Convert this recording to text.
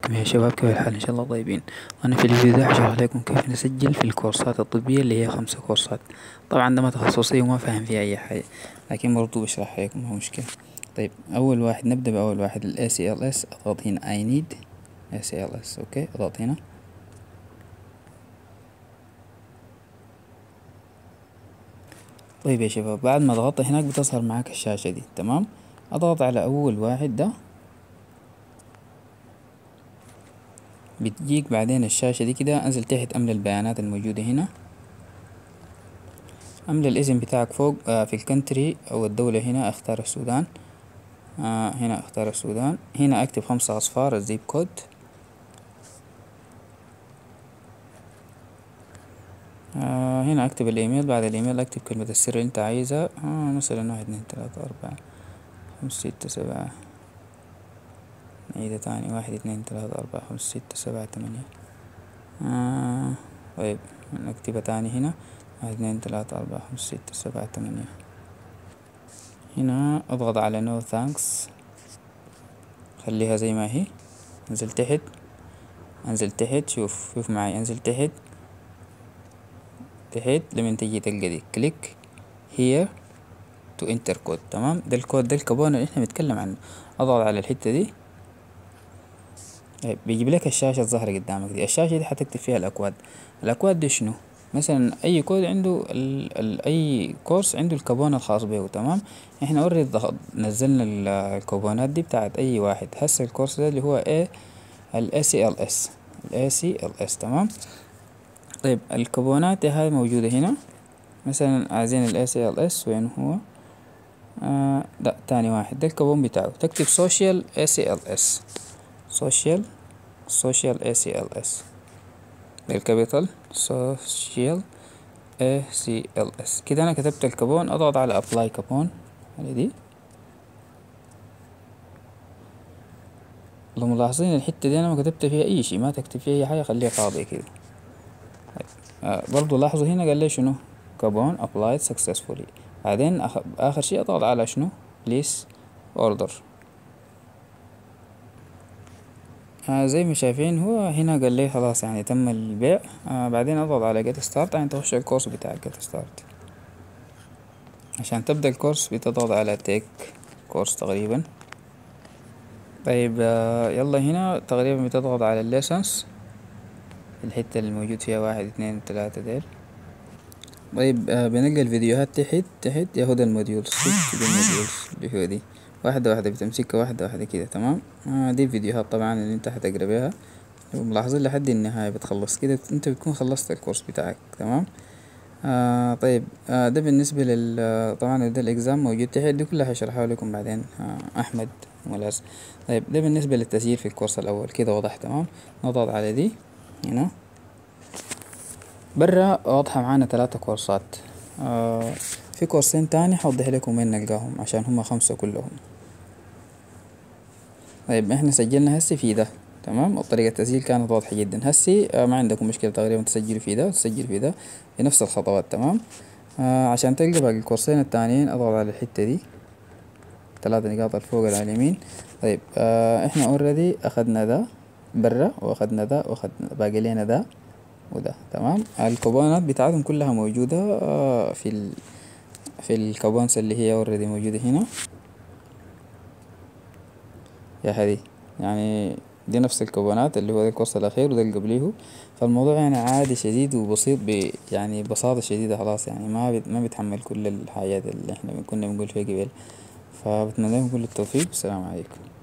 يا شباب كيف الحال ان شاء الله طيبين انا في الفيديو ده هشرح لكم كيف نسجل في الكورسات الطبية اللي هي خمسة كورسات طبعا ده ما تخصصي وما فاهم فيه اي حاجة لكن برضو بشرح لكم ما مشكلة طيب اول واحد نبدأ باول واحد ال ACLS اضغط هنا I need ACLS اوكي اضغط هنا طيب يا شباب بعد ما ضغطت هناك بتظهر معاك الشاشة دي تمام اضغط على اول واحد ده بتجيك بعدين الشاشة دي كده انزل تحت املى البيانات الموجودة هنا املى الاسم بتاعك فوق آه في الكنتري او الدولة هنا اختار السودان آه هنا اختار السودان هنا اكتب خمسة اصفار الزيب كود آه هنا اكتب الايميل بعد الايميل اكتب كلمة السر اللي انت عايزها آه مثلا واحد اتنين تلاتة اربعة خمسة ستة سبعة نعيدها تاني واحد اتنين تلاتة أربعة خمسة ستة سبعة تمانية آه طيب نكتبها تاني هنا واحد اتنين تلاتة أربعة خمسة ستة سبعة تمانية هنا اضغط على نو ثانكس خليها زي ما هي انزل تحت انزل تحت شوف شوف معي انزل تحت تحت لمن تجي تلقى دي كليك هير تو انتر كود تمام ده الكود ده الكابون اللي احنا بنتكلم عنه اضغط على الحتة دي طيب بيجيب لك الشاشة الظاهرة قدامك دي الشاشة دي حتكتب فيها الأكواد الأكواد دي شنو مثلا أي كود عنده ال ال أي كورس عنده الكابون الخاص به تمام احنا اوريدي نزلنا الكوبونات دي بتاعت أي واحد هسه الكورس ده اللي هو A ال ACLS ال ACLS تمام طيب الكوبونات هاي موجودة هنا مثلا عايزين ال ACLS وين هو آه لا تاني واحد ده الكوبون بتاعه تكتب social ACLS social social ACLS بالكابيتال social ACLS كده انا كتبت الكابون اضغط على apply كابون على دي لو ملاحظين الحتة دي انا ما كتبت فيها اي شي ما تكتب فيها اي حاجة خليها فاضية كده آه برضو لاحظوا هنا قال لي شنو كابون applied successfully بعدين أخ... اخر شي اضغط على شنو please order آه زي ما شايفين هو هنا قال لي خلاص يعني تم البيع آه بعدين اضغط على جيت ستارت يعني تخش الكورس بتاع جيت ستارت عشان تبدأ الكورس بتضغط على تيك كورس تقريبا طيب آه يلا هنا تقريبا بتضغط على الليسنس الحتة اللي موجود فيها واحد اتنين تلاتة ديل طيب آه بنلقى الفيديوهات تحت تحت ياخد الموديولز الموديولز اللي هو دي واحدة واحدة بتمسكها واحدة واحدة كده تمام آه دي الفيديوهات طبعا اللي انت هتقرا بيها وملاحظين لحد النهاية بتخلص كده انت بتكون خلصت الكورس بتاعك تمام آه طيب آه ده بالنسبة لل طبعا ده الإكزام موجود تحت دي كلها هشرحها لكم بعدين آه أحمد ملاز طيب ده بالنسبة للتسجيل في الكورس الأول كده واضح تمام نضغط على دي هنا برا واضحة معانا ثلاثة كورسات آه في كورسين تاني حوضح لكم وين نلقاهم عشان هما خمسة كلهم طيب احنا سجلنا هسي في ده تمام وطريقة التسجيل كانت واضحة جدا هسي آه ما عندكم مشكلة تقريبا تسجلوا في ده وتسجل في ده بنفس الخطوات تمام آه عشان تلقى باقي الكورسين التانيين اضغط على الحتة دي ثلاثة نقاط الفوق على اليمين طيب آه احنا اوريدي اخدنا ده برا واخدنا ده واخدنا باقي لنا ده وده تمام الكوبونات بتاعتهم كلها موجودة آه في ال في الكوبونس اللي هي اوريدي موجودة هنا يا هذي يعني دي نفس الكوبونات اللي هو الكورس الأخير وده اللي قبليه فالموضوع يعني عادي شديد وبسيط ب يعني بساطة شديدة خلاص يعني ما بت ما بيتحمل كل الحاجات اللي احنا كنا بنقول فيها قبل فبتمنى لكم كل التوفيق والسلام عليكم